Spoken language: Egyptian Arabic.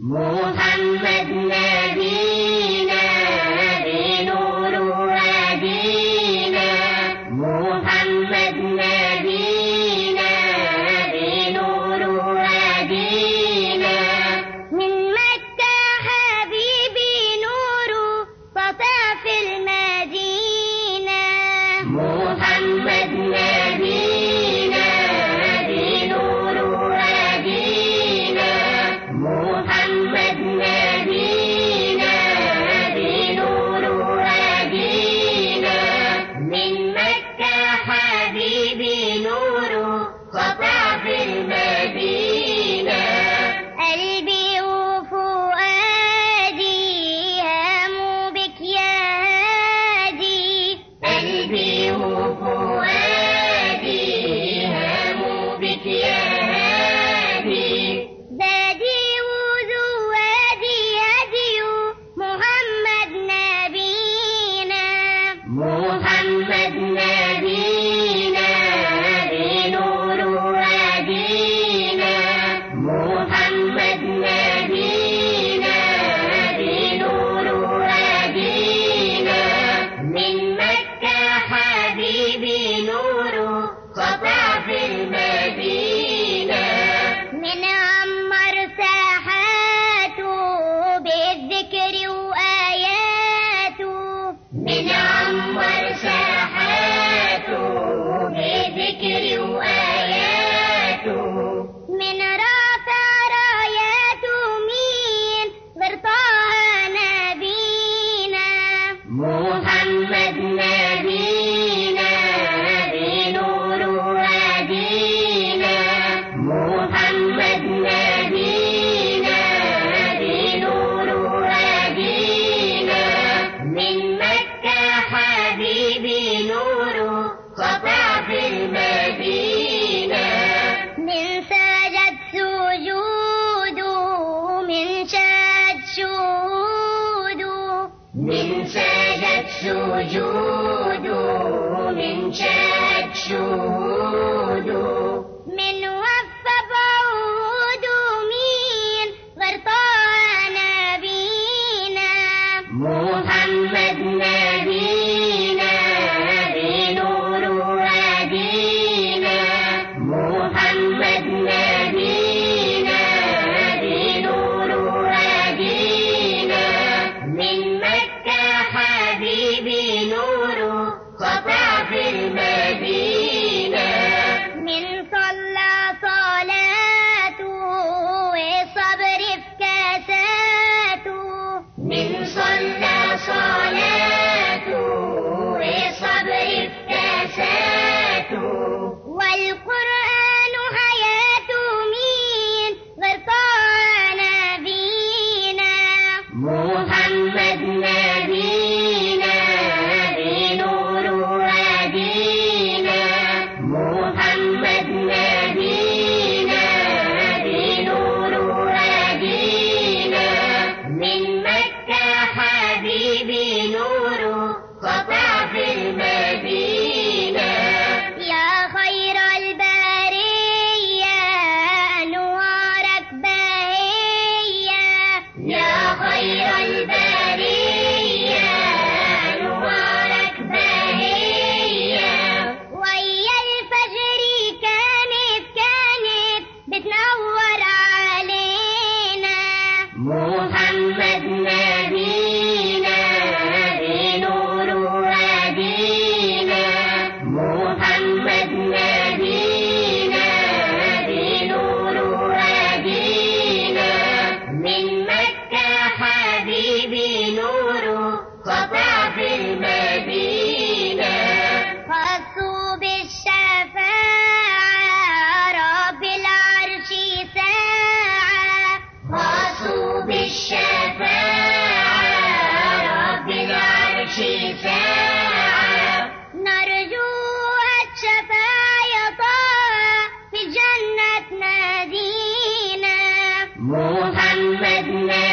محمد نبينا بنور هدينا محمد نبينا بنور هدينا من مكة حبيبي نوره سطع في المدينة محمد نبينا بنور هدينا محمد نبينا بنور هدينا من مكة حبيبي نوره سطع في المدينة قلبي وفؤادي هاموا بك يا هادي قلبي وفؤادي هاموا بك يا هادي زادي وزوادي هدي محمد نبينا محمد نبينا بنور هدينا محمد نبينا بنور هدينا من مكة حبيبي نوره سطع في المدينة من عمر ساحاته بالذكر وآياته من عمر ساحاته بذكر وآياته من رافع راياته مين غير طه نبينا محمد نبينا بنور هدينا محمد نبينا بنور هدينا من مكة حبيبي نوره سطع في المدينة من سجد سجوده من شاد شهوده من سجد سجوده من شاد شهوده من وفى بعوده مين غير طه نبينا محمد نبينا بنور هدينا محمد نبينا بنور هدينا من مكة حبيبي نوره سطع في المدينة من صلى صلاته وصبر في كاساته من صلى صلاته وصبر في كاساته والقرآن حياته مين غير طه نبينا محمد نبينا بنور هدينا محمد نبينا بنور هدينا من مكة حبيبي نوره سطع في المدينة يا خير البرية أنوارك بهية يا خير البرية أنوارك بهية ويا الفجر كانت كانت بتنور علينا محمد نبينا بنور هدينا محمد نبينا بنور هدينا من مكة حبيبي نوره سطع في المدينة خصوا بالشفاعة رب العرش ساعة خاصوا بالشفاعة رب العرش ساعة نرجوها الشفاعة يا طه في جنة نادينا محمد